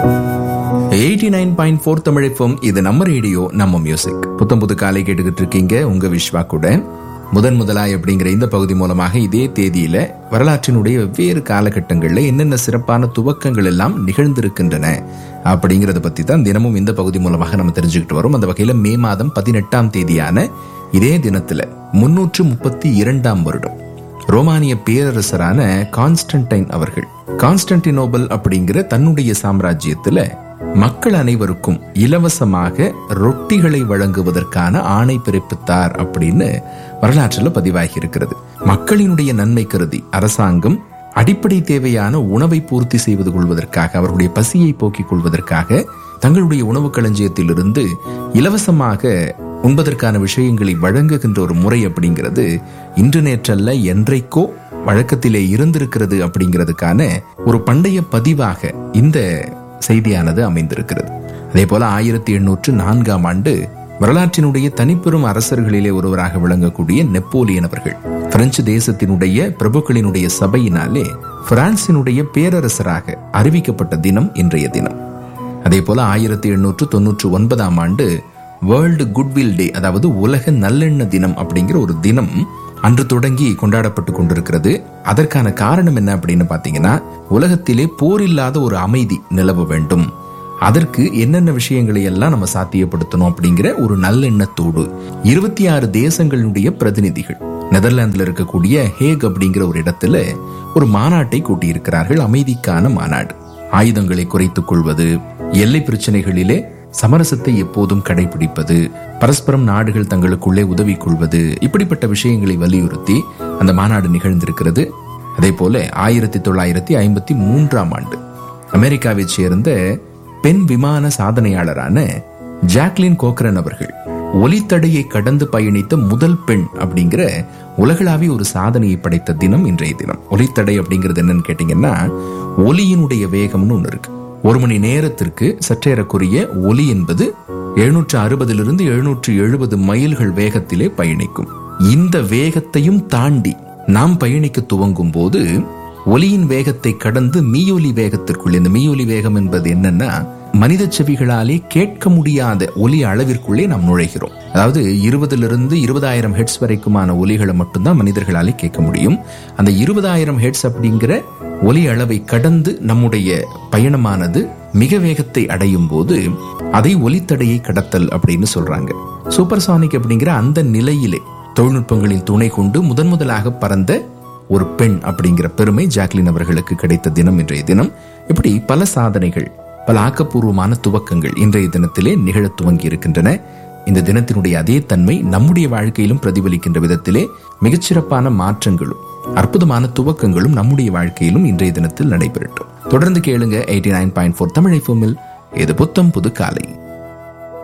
eighty nine point four தமிழப்பம் இது நம்ம ரேடியோ நம்ம மியூசிக் புத்தம் புது காலை கேட்டுக்கிட்டு இருக்கீங்க உங்க விஸ்வா கூட முதன் முதலாய் அப்படிங்கிற இந்த பகுதி மூலமாக இதே தேதியில வரலாற்றினுடைய வெவ்வேறு காலகட்டங்களில் என்னென்ன சிறப்பான துவக்கங்கள் எல்லாம் நிகழ்ந்திருக்கின்றன அப்படிங்கறத பத்தி தான் தினமும் இந்த பகுதி மூலமாக நம்ம தெரிஞ்சுக்கிட்டு வரோம் அந்த வகையில மே மாதம் பதினெட்டாம் தேதியான இதே தினத்துல முன்னூற்று முப்பத்தி இரண்டாம் வருடம் ரோமானிய பேரரசரான கான்ஸ்டன்டைன் அவர்கள் கான்ஸ்டன்டினோபல் அப்படிங்கிற தன்னுடைய சாம்ராஜ்யத்துல மக்கள் அனைவருக்கும் இலவசமாக ரொட்டிகளை வழங்குவதற்கான ஆணை பிறப்பித்தார் அப்படின்னு வரலாற்றில் பதிவாகி இருக்கிறது மக்களினுடைய நன்மை கருதி அரசாங்கம் அடிப்படை தேவையான உணவை பூர்த்தி செய்வது கொள்வதற்காக அவர்களுடைய பசியை போக்கிக் கொள்வதற்காக தங்களுடைய உணவு களஞ்சியத்திலிருந்து இலவசமாக உண்பதற்கான விஷயங்களை வழங்குகின்ற ஒரு முறை அப்படிங்கிறது இன்று நேற்றல்ல என்றைக்கோ வழக்கத்திலே இருந்திருக்கிறது அப்படிங்கிறதுக்கான ஒரு பண்டைய பதிவாக இந்த செய்தியானது அமைந்திருக்கிறது அதே போல ஆயிரத்தி எண்ணூற்று நான்காம் ஆண்டு வரலாற்றினுடைய தனிப்பெரும் அரசர்களிலே ஒருவராக விளங்கக்கூடிய நெப்போலியன் அவர்கள் பிரெஞ்சு தேசத்தினுடைய பிரபுக்களினுடைய சபையினாலே பிரான்சினுடைய பேரரசராக அறிவிக்கப்பட்ட தினம் இன்றைய தினம் அதே போல ஆயிரத்தி எண்ணூற்று தொன்னூற்று ஒன்பதாம் ஆண்டு வேர்ல்டு குட்வில் டே அதாவது உலக நல்லெண்ண தினம் அப்படிங்கிற ஒரு தினம் அன்று தொடங்கி கொண்டாடப்பட்டு கொண்டிருக்கிறது அதற்கான காரணம் என்ன அப்படின்னு பாத்தீங்கன்னா உலகத்திலே போர் இல்லாத ஒரு அமைதி நிலவ வேண்டும் அதற்கு என்னென்ன விஷயங்களை எல்லாம் நம்ம சாத்தியப்படுத்தணும் அப்படிங்கிற ஒரு நல்லெண்ணத்தோடு இருபத்தி ஆறு தேசங்களுடைய பிரதிநிதிகள் நெதர்லாந்துல இருக்கக்கூடிய ஹேக் அப்படிங்கிற ஒரு இடத்துல ஒரு மாநாட்டை கூட்டியிருக்கிறார்கள் அமைதிக்கான மாநாடு ஆயுதங்களை குறைத்துக் கொள்வது எல்லை பிரச்சனைகளிலே சமரசத்தை எப்போதும் கடைபிடிப்பது பரஸ்பரம் நாடுகள் தங்களுக்குள்ளே உதவி கொள்வது இப்படிப்பட்ட விஷயங்களை வலியுறுத்தி அந்த மாநாடு நிகழ்ந்திருக்கிறது அதே போல ஆயிரத்தி தொள்ளாயிரத்தி ஐம்பத்தி மூன்றாம் ஆண்டு அமெரிக்காவைச் சேர்ந்த பெண் விமான சாதனையாளரான ஜாக்லின் கோக்ரன் அவர்கள் ஒலித்தடையை கடந்து பயணித்த முதல் பெண் அப்படிங்கிற உலகளாவிய ஒரு சாதனையை படைத்த தினம் இன்றைய தினம் ஒலித்தடை அப்படிங்கிறது என்னன்னு கேட்டீங்கன்னா ஒலியினுடைய வேகம்னு ஒன்று இருக்கு ஒரு மணி நேரத்திற்கு சற்றேறக்குரிய ஒலி என்பது எழுநூற்று அறுபதிலிருந்து எழுநூற்று எழுபது மைல்கள் வேகத்திலே பயணிக்கும் இந்த வேகத்தையும் தாண்டி நாம் பயணிக்க துவங்கும் போது ஒலியின் வேகத்தை கடந்து மீயொலி வேகத்திற்குள் இந்த மீயொலி வேகம் என்பது என்னன்னா மனித செவிகளாலே கேட்க முடியாத ஒலி அளவிற்குள்ளே நாம் நுழைகிறோம் அதாவது இருபதிலிருந்து இருபதாயிரம் ஹெட்ஸ் வரைக்குமான ஒலிகளை மட்டும்தான் மனிதர்களாலே கேட்க முடியும் அந்த இருபதாயிரம் ஹெட்ஸ் அப்படிங்கிற ஒலி அளவை கடந்து நம்முடைய பயணமானது மிக வேகத்தை அடையும் போது அதை ஒலித்தடையை கடத்தல் அப்படின்னு சொல்றாங்க சூப்பர்சானிக் அப்படிங்கிற அந்த நிலையிலே தொழில்நுட்பங்களின் துணை கொண்டு முதன் முதலாக பறந்த ஒரு பெண் அப்படிங்கிற பெருமை ஜாக்லின் அவர்களுக்கு கிடைத்த தினம் இன்றைய தினம் இப்படி பல சாதனைகள் பல ஆக்கப்பூர்வமான துவக்கங்கள் இன்றைய தினத்திலே நிகழ துவங்கி இருக்கின்றன இந்த தினத்தினுடைய அதே தன்மை நம்முடைய வாழ்க்கையிலும் பிரதிபலிக்கின்ற விதத்திலே மிகச்சிறப்பான மாற்றங்களும் அற்புதமான துவக்கங்களும் நம்முடைய வாழ்க்கையிலும் இன்றைய தினத்தில் நடைபெறட்டும் தொடர்ந்து கேளுங்க எயிட்டி நைன் பாயிண்ட் ஃபோர் தமிழை இது புத்தம் புது காலை